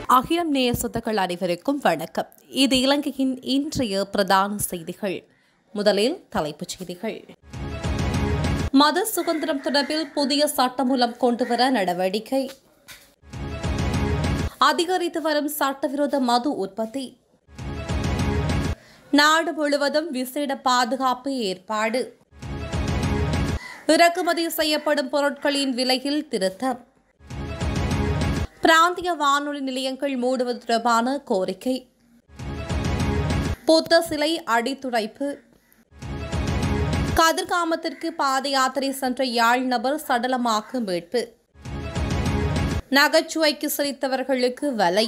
அகிலம் நேய சொந்தங்கள் அனைவருக்கும் வணக்கம் இது இலங்கையின் இன்றைய பிரதான செய்திகள் முதலில் தலைப்புச் செய்திகள் மத சுதந்திரம் தொடர்பில் புதிய சட்டமூலம் கொண்டுவர நடவடிக்கை அதிகரித்து வரும் சட்டவிரோத மது உற்பத்தி நாடு முழுவதும் விசேட பாதுகாப்பு ஏற்பாடு இறக்குமதி செய்யப்படும் பொருட்களின் விலையில் திருத்தம் பிராந்திய வானொலி நிலையங்கள் மூடுவது தொடர்பான கோரிக்கை புத்த சிலை அடித்துடைப்பு கதிர்காமத்திற்கு பாத யாத்திரை சென்ற யாழ் நபர் சடலமாக மீட்பு நகைச்சுவைக்கு சிரித்தவர்களுக்கு வலை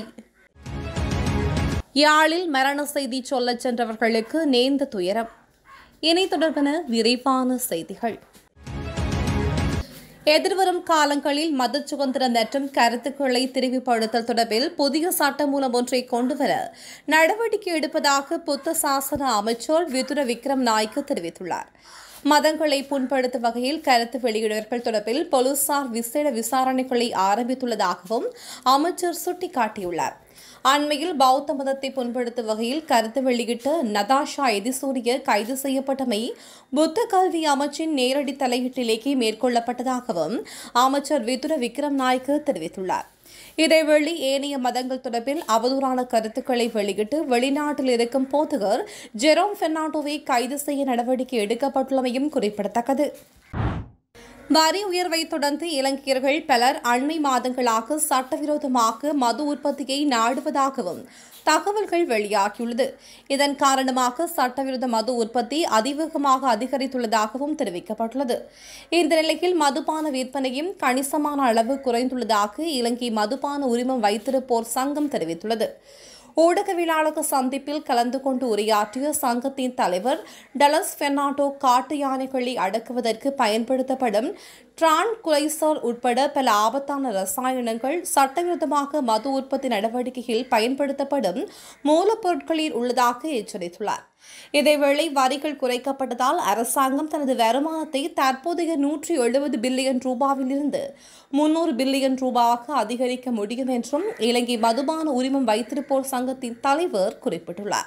யாழில் மரண செய்தி சொல்லச் சென்றவர்களுக்கு நேர்ந்த துயரம் இனி தொடர்பான விரைவான செய்திகள் எதிர்வரும் காலங்களில் மத சுதந்திரம் மற்றும் கருத்துக்களை தெரிவுபடுத்தல் தொடர்பில் புதிய சட்டமூலம் ஒன்றை கொண்டுவர நடவடிக்கை எடுப்பதாக புத்த சாசன அமைச்சர் விதுர விக்ரம் நாய்க்கு தெரிவித்துள்ளார் மதங்களை புண்படுத்தும் வகையில் கருத்து வெளியிடுவர்கள் தொடர்பில் போலீசார் விசேட விசாரணைகளை ஆரம்பித்துள்ளதாகவும் அமைச்சர் சுட்டிக்காட்டியுள்ளார் அண்மையில் பௌத்த மதத்தை புண்படுத்தும் வகையில் கருத்து வெளியிட்ட நதாஷா எதிசூரிய கைது செய்யப்பட்டமை புத்த கல்வி அமைச்சின் நேரடி தலையீட்டிலேயே மேற்கொள்ளப்பட்டதாகவும் அமைச்சர் விதுர விக்ரம் நாய்க்கு தெரிவித்துள்ளார் இதேவேளை ஏனைய மதங்கள் தொடர்பில் அவதூறான கருத்துக்களை வெளியிட்டு வெளிநாட்டில் இருக்கும் போதுகர் ஜெரோம் பெர்னாண்டோவை கைது செய்ய நடவடிக்கை எடுக்கப்பட்டுள்ளமையும் குறிப்பிடத்தக்கது வரி உயர்வை தொடர்ந்து இலங்கையர்கள் பலர் அண்மை மாதங்களாக சட்டவிரோதமாக மது உற்பத்தியை நாடுவதாகவும் தகவல்கள் வெளியாகியுள்ளது இதன் காரணமாக சட்டவிரோத மது உற்பத்தி அதிவேகமாக அதிகரித்துள்ளதாகவும் தெரிவிக்கப்பட்டுள்ளது இந்த நிலையில் மதுபான விற்பனையும் கணிசமான அளவு குறைந்துள்ளதாக இலங்கை மதுபான உரிமம் வைத்திருப்போர் சங்கம் தெரிவித்துள்ளது ஊடகவியலாளர் சந்திப்பில் கலந்து கொண்டு உரையாற்றிய சங்கத்தின் தலைவர் டலஸ் பெர்னாண்டோ காட்டு யானைகளை அடக்குவதற்கு பயன்படுத்தப்படும் டிரான் குலைசர் உட்பட பல ஆபத்தான ரசாயனங்கள் சட்டவிரோதமாக மது உற்பத்தி நடவடிக்கையில் பயன்படுத்தப்படும் மூலப்பொருட்களில் உள்ளதாக எச்சரித்துள்ளார் இதேவேளை வரிகள் குறைக்கப்பட்டதால் அரசாங்கம் தனது வருமானத்தை தற்போதைய நூற்றி எழுபது பில்லியன் ரூபாவிலிருந்து முன்னூறு பில்லியன் ரூபாவாக அதிகரிக்க முடியும் என்றும் இலங்கை மதுபான உரிமம் வைத்திருப்போர் சங்கத்தின் தலைவர் குறிப்பிட்டுள்ளார்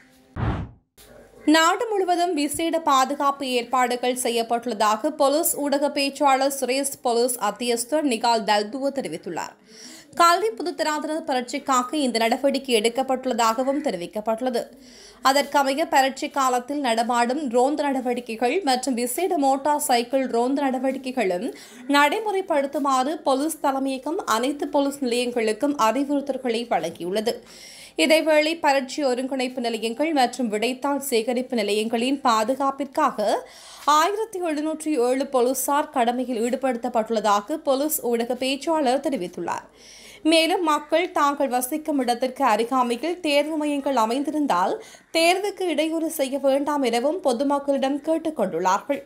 நாடு முழுவதும் விசேட பாதுகாப்பு ஏற்பாடுகள் செய்யப்பட்டுள்ளதாக போலீஸ் ஊடக பேச்சாளர் சுரேஷ் போலீஸ் அத்தியஸ்தர் நிகால் தல்துவ தெரிவித்துள்ளார் கல்வி பொதுத்தராதர பரீட்சைக்காக இந்த நடவடிக்கை எடுக்கப்பட்டுள்ளதாகவும் தெரிவிக்கப்பட்டுள்ளது அதற்கமைய பரீட்சை காலத்தில் நடமாடும் ரோந்து நடவடிக்கைகள் மற்றும் விசேட மோட்டார் சைக்கிள் ரோந்து நடவடிக்கைகளும் நடைமுறைப்படுத்துமாறு போலீஸ் தலைமையகம் அனைத்து போலீஸ் நிலையங்களுக்கும் அறிவுறுத்தல்களை வழங்கியுள்ளது இதேவேளை பரட்சி ஒருங்கிணைப்பு நிலையங்கள் மற்றும் விடைத்தாள் சேகரிப்பு நிலையங்களின் பாதுகாப்பிற்காக ஆயிரத்தி எழுநூற்றி ஏழு போலீசார் கடமையில் ஈடுபடுத்தப்பட்டுள்ளதாக போலீஸ் ஊடக பேச்சாளர் தெரிவித்துள்ளார் மேலும் மக்கள் தாங்கள் வசிக்கும் இடத்திற்கு அருகாமையில் தேர்வு மையங்கள் அமைந்திருந்தால் தேர்வுக்கு இடையூறு செய்ய வேண்டாம் எனவும் பொதுமக்களிடம் கேட்டுக் கொண்டுள்ளார்கள்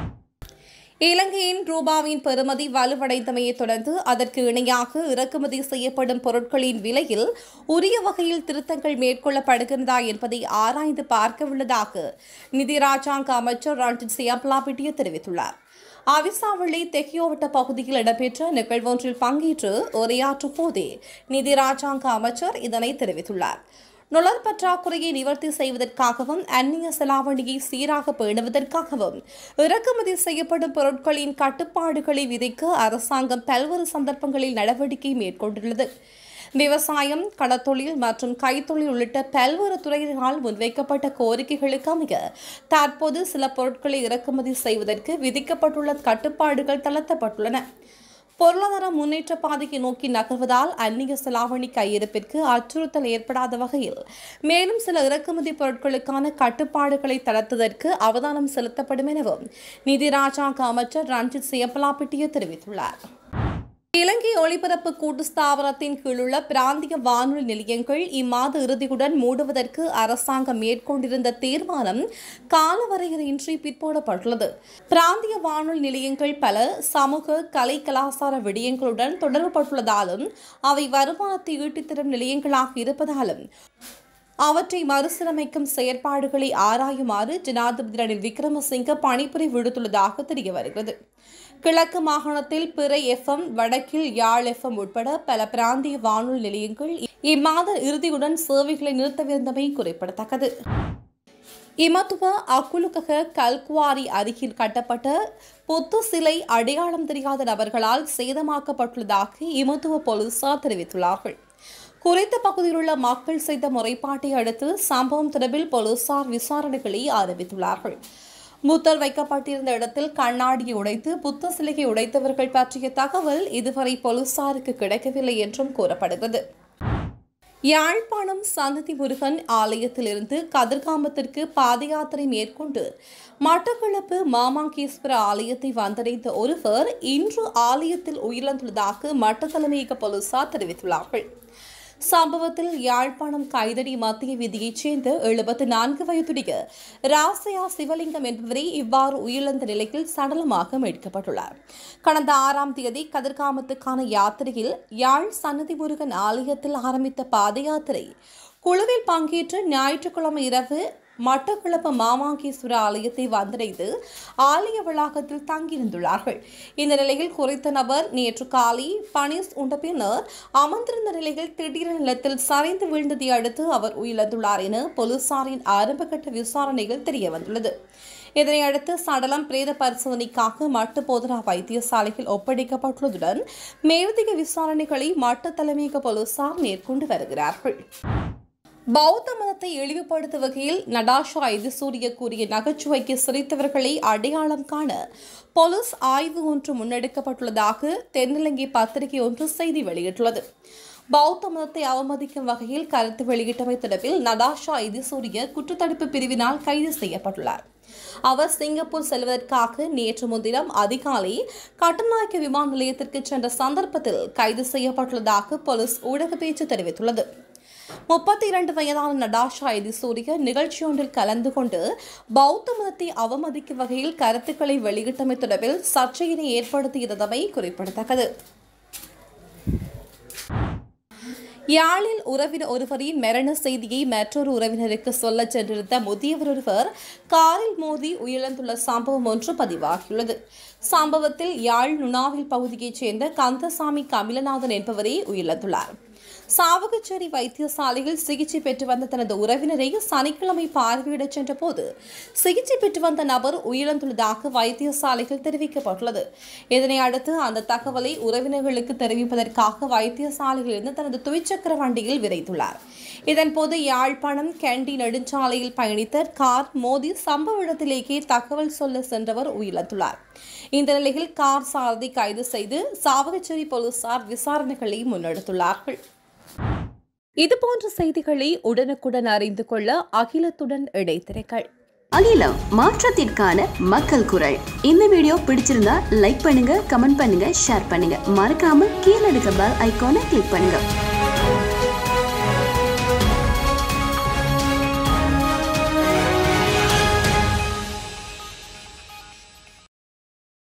இலங்கையின் ரூபாவின் பெறுமதி வலுவடைந்தமையை தொடர்ந்து அதற்கு இணையாக இறக்குமதி செய்யப்படும் பொருட்களின் விலையில் உரிய வகையில் திருத்தங்கள் மேற்கொள்ளப்படுகிறதா என்பதை ஆராய்ந்து பார்க்க உள்ளதாக நிதி ராஜாங்க அமைச்சர் ரஞ்சித் சியப்லாபிட்டிய தெரிவித்துள்ளார் அவிசாவளி தெஹியோவட்ட பகுதியில் இடம்பெற்ற நிகழ்வொன்றில் பங்கேற்று உரையாற்றும் போதே நிதி ராஜாங்க அமைச்சர் இதனை தெரிவித்துள்ளார் நுழற் பற்றாக்குறையை நிவர்த்தி செய்வதற்காகவும் அந்நிய செலாவணியை சீராக பேணுவதற்காகவும் இறக்குமதி செய்யப்படும் பொருட்களின் கட்டுப்பாடுகளை விதிக்க அரசாங்கம் பல்வேறு சந்தர்ப்பங்களில் நடவடிக்கை மேற்கொண்டுள்ளது விவசாயம் கடத்தொழில் மற்றும் கைத்தொழில் உள்ளிட்ட பல்வேறு துறையினால் முன்வைக்கப்பட்ட கோரிக்கைகளுக்கு அமைய தற்போது சில பொருட்களை இறக்குமதி செய்வதற்கு விதிக்கப்பட்டுள்ள கட்டுப்பாடுகள் தளர்த்தப்பட்டுள்ளன பொருளாதார முன்னேற்ற பாதையை நோக்கி நகர்வதால் அந்நிய செலாவணி கையிருப்பிற்கு அச்சுறுத்தல் ஏற்படாத வகையில் மேலும் சில இறக்குமதி பொருட்களுக்கான கட்டுப்பாடுகளை தளர்த்துவதற்கு அவதானம் செலுத்தப்படும் எனவும் நிதி ராஜாங்க அமைச்சர் ரஞ்சித் சியப்பலாப்பிட்டிய தெரிவித்துள்ளார் இலங்கை ஒளிபரப்பு கூட்டு ஸ்தாபனத்தின் கீழுள்ள பிராந்திய வானொலி நிலையங்கள் இம்மாத இறுதியுடன் மூடுவதற்கு அரசாங்கம் மேற்கொண்டிருந்த தீர்மானம் காலவரையறையின்றி பிற்போடப்பட்டுள்ளது பிராந்திய வானொலி நிலையங்கள் பல சமூக கலை கலாச்சார விடயங்களுடன் தொடர்புபட்டுள்ளதாலும் அவை வருமானத்தை ஈட்டித்தரும் நிலையங்களாக இருப்பதாலும் அவற்றை மறுசீரமைக்கும் செயற்பாடுகளை ஆராயுமாறு ஜனாதிபதி ரணில் விக்ரமசிங்க பணிப்புரை விடுத்துள்ளதாக தெரிய வருகிறது கிழக்கு மாகாணத்தில் பிற எஃப்எம் வடக்கில் யாழ் எஃப்எம் உட்பட பல பிராந்திய வானொலி நிலையங்கள் இம்மாத இறுதியுடன் சேவைகளை நிறுத்தவிருந்தமை குறிப்பிடத்தக்கது இமத்துவ அக்குலுக்கக கல்குவாரி அருகில் கட்டப்பட்ட புத்து சிலை அடையாளம் தெரியாத நபர்களால் சேதமாக்கப்பட்டுள்ளதாக இமத்துவ போலீசார் தெரிவித்துள்ளார்கள் குறித்த பகுதியில் உள்ள மக்கள் செய்த முறைப்பாட்டை அடுத்து சம்பவம் தொடர்பில் போலீசார் விசாரணைகளை ஆரம்பித்துள்ளார்கள் முத்தல் வைக்கப்பட்டிருந்த இடத்தில் கண்ணாடியை உடைத்து புத்த சிலையை உடைத்தவர்கள் பற்றிய தகவல் இதுவரை போலீசாருக்கு கிடைக்கவில்லை என்றும் கூறப்படுகிறது யாழ்ப்பாணம் சந்ததி முருகன் ஆலயத்திலிருந்து கதிர்காமத்திற்கு பாத யாத்திரை மேற்கொண்டு மட்டக்களப்பு மாமாங்கேஸ்வர ஆலயத்தை வந்தடைந்த ஒருவர் இன்று ஆலயத்தில் உயிரிழந்துள்ளதாக மட்ட தலைமையக போலீசார் தெரிவித்துள்ளார்கள் சம்பவத்தில் யாழ்ப்பாணம் கைதடி மத்திய வீதியைச் சேர்ந்த எழுபத்தி நான்கு வயதுடைய ராசையா சிவலிங்கம் என்பவரை இவ்வாறு உயிரிழந்த நிலையில் சடலமாக மீட்கப்பட்டுள்ளார் கடந்த ஆறாம் தேதி கதிர்காமத்துக்கான யாத்திரையில் யாழ் சன்னதி முருகன் ஆலயத்தில் ஆரம்பித்த பாத யாத்திரை குழுவில் பங்கேற்று ஞாயிற்றுக்கிழமை இரவு மட்டக்களப்பு மாமாங்கேஸ்வர ஆலயத்தை வந்தடைந்து ஆலய வளாகத்தில் தங்கியிருந்துள்ளார்கள் இந்த நிலையில் குறித்த நபர் நேற்று காலை பனிஸ் உண்ட பின்னர் அமர்ந்திருந்த நிலையில் திடீரென நிலத்தில் சரிந்து வீழ்ந்ததை அடுத்து அவர் உயிரிழந்துள்ளார் என போலீசாரின் ஆரம்பகட்ட விசாரணைகள் தெரியவந்துள்ளது இதனையடுத்து சடலம் பிரேத பரிசோதனைக்காக மட்டு போதனா வைத்தியசாலையில் ஒப்படைக்கப்பட்டுள்ளதுடன் மேலதிக விசாரணைகளை மட்ட தலைமையக போலீசார் மேற்கொண்டு வருகிறார்கள் பௌத்த மதத்தை இழிவுபடுத்தும் வகையில் நடாஷா எதிசூரிய கூறிய நகைச்சுவைக்கு சிரித்தவர்களை அடையாளம் காண போலீஸ் ஆய்வு ஒன்று முன்னெடுக்கப்பட்டுள்ளதாக தென்னிலங்கை பத்திரிகை ஒன்று செய்தி வெளியிட்டுள்ளது பௌத்த மதத்தை அவமதிக்கும் வகையில் கருத்து வெளியிட்டமை தொடர்பில் நடாஷா எதிசூரிய குற்றத்தடுப்பு பிரிவினால் கைது செய்யப்பட்டுள்ளார் அவர் சிங்கப்பூர் செல்வதற்காக நேற்று முன்தினம் அதிகாலை கட்டுநாயக்க விமான நிலையத்திற்கு சென்ற சந்தர்ப்பத்தில் கைது செய்யப்பட்டுள்ளதாக போலீஸ் ஊடக பேச்சு தெரிவித்துள்ளது முப்பத்தி இரண்டு வயதான நடாஷா எதிசூரிய நிகழ்ச்சியொன்றில் கலந்து கொண்டு பௌத்த மதத்தை அவமதிக்கும் வகையில் கருத்துக்களை வெளியிட்டமை தொடர்பில் சர்ச்சையினை ஏற்படுத்தியிருந்தமை குறிப்பிடத்தக்கது யாழில் உறவினர் ஒருவரின் மரண செய்தியை மற்றொரு உறவினருக்கு சொல்லச் சென்றிருந்த முதியவர் ஒருவர் காரில் மோதி உயிரிழந்துள்ள சம்பவம் ஒன்று பதிவாகியுள்ளது சம்பவத்தில் யாழ் நுணாவில் பகுதியைச் சேர்ந்த கந்தசாமி கமிலநாதன் என்பவரே உயிரிழந்துள்ளார் சாவகச்சேரி வைத்தியசாலையில் சிகிச்சை பெற்று வந்த தனது உறவினரை சனிக்கிழமை பார்வையிடச் சென்றபோது சிகிச்சை பெற்று வந்த நபர் உயிரிழந்துள்ளதாக வைத்தியசாலையில் தெரிவிக்கப்பட்டுள்ளது இதனை அடுத்து அந்த தகவலை உறவினர்களுக்கு தெரிவிப்பதற்காக வைத்தியசாலையிலிருந்து தனது துவிச்சக்கர வண்டியில் விரைத்துள்ளார் இதன்போது யாழ்ப்பாணம் கேண்டி நெடுஞ்சாலையில் பயணித்த கார் மோதி சம்பவ இடத்திலேயே தகவல் சொல்ல சென்றவர் உயிரிழந்துள்ளார் இந்த நிலையில் கார் சாரதி கைது செய்து சாவகச்சேரி போலீசார் விசாரணைகளை முன்னெடுத்துள்ளார்கள் இதுபோன்ற செய்திகளை உடனுக்குடன் அறிந்து கொள்ள அகிலத்துடன் இடைத்திரைகள் அகிலம் மாற்றத்திற்கான மக்கள் குரல் இந்த வீடியோ பிடிச்சிருந்தா லைக் பண்ணுங்க கமெண்ட் பண்ணுங்க ஷேர் பண்ணுங்க மறக்காம கீழே இருக்க பெல் ஐகானை கிளிக் பண்ணுங்க